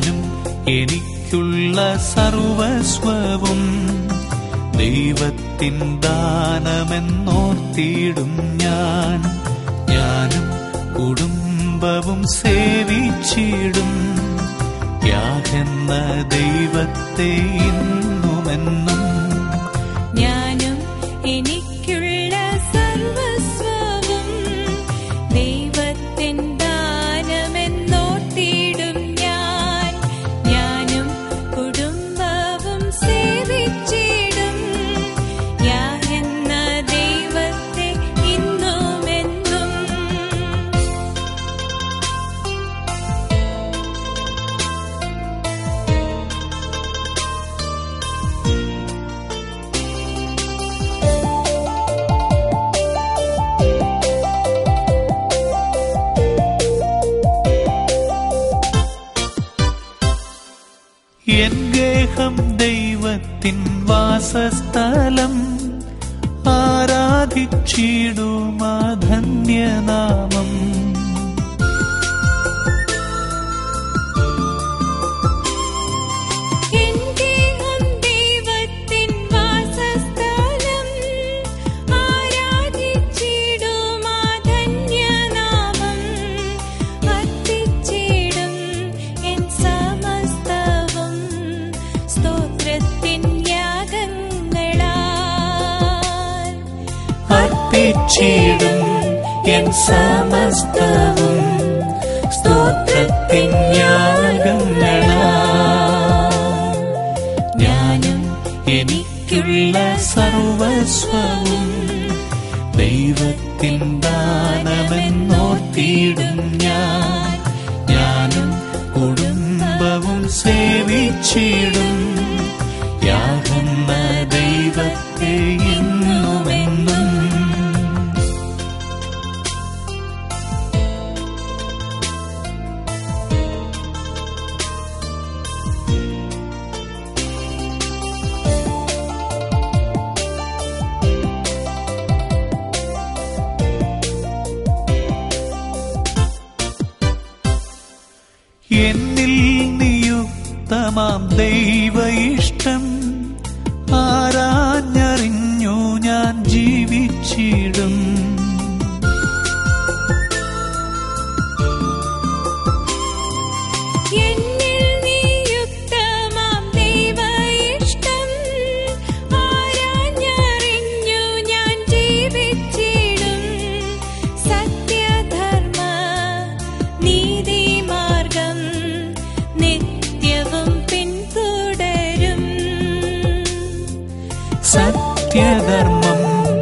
ഞാനും എനിക്കുള്ള സർവസ്വവും ദൈവത്തിൻ ദാനമെന്നോർത്തിയിടും ഞാൻ ഞാനും കുടുംബവും സേവിച്ചിടും യാഗെന്ന ദൈവത്തെ ഇന്നുമെന്നും ഞാനും എനിക്കുള്ള സർവസ്വവും ദൈവത്തിൻ ദാനമെന്നോർത്തിടും ഞാൻ ഞാനും കുടുംബവും സേവിച്ചിടും യാഗെന്ന ദൈവത്തെ ഇന്നുമെന്നും എൻ ഗേഹം ദൈവത്തിൻ വാസസ്ഥലം ആരാധിച്ചിടുമാ ധന്യനാമം എന്റേഹം ദൈവത്തിൻ വാസസ്ഥലം ആരാധിച്ചിടുമാ ധന്യനാമം അർപ്പിച്ചിടും എൻ സമസ്തവും സ്തോത്രത്തിൻ യാഗങ്ങളാൽ അർപ്പിച്ചിടും എൻ സമസ്തവും സ്തോത്രത്തിൻ യാഗങ്ങളാ ഞാനും എനിക്കുള്ള സർവസ്വവും ദൈവത്തിൻ ദാനമെന്നോർത്തിയിടും ഞാൻ ഞാനും കുടുംബവും സേവിച്ചിടും യാകുന്ന ദൈവത്തെ ഇന്നുമെന്നും എന്നിൽ നിയുക്തമാം ദൈവ ഇഷ്ടം ആരാഞ്ഞറിഞ്ഞു ഞാൻ ജീവിച്ചിടും എന്നിൽ നിയുക്തമാം ദൈവ ഇഷ്ടം ആരാഞ്ഞറിഞ്ഞു ഞാൻ ജീവിച്ചിടും സത്യധർമ്മ നീതിമാർഗം നിത്യവും പിന്തുടരും സത്യധർമ്മം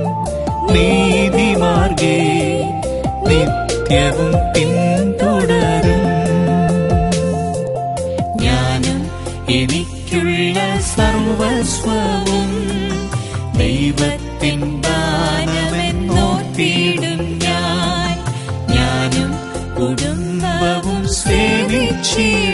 നീതിമാർഗേ നിത്യവും പിന്തുടരും ഞാനും എനിക്കുള്ള സർവസ്വവും ദൈവത്തിൻ ദാനമെന്നോർത്തിയിടും ഞാൻ ഞാനും കുടുംബവും സേവിച്ചിടും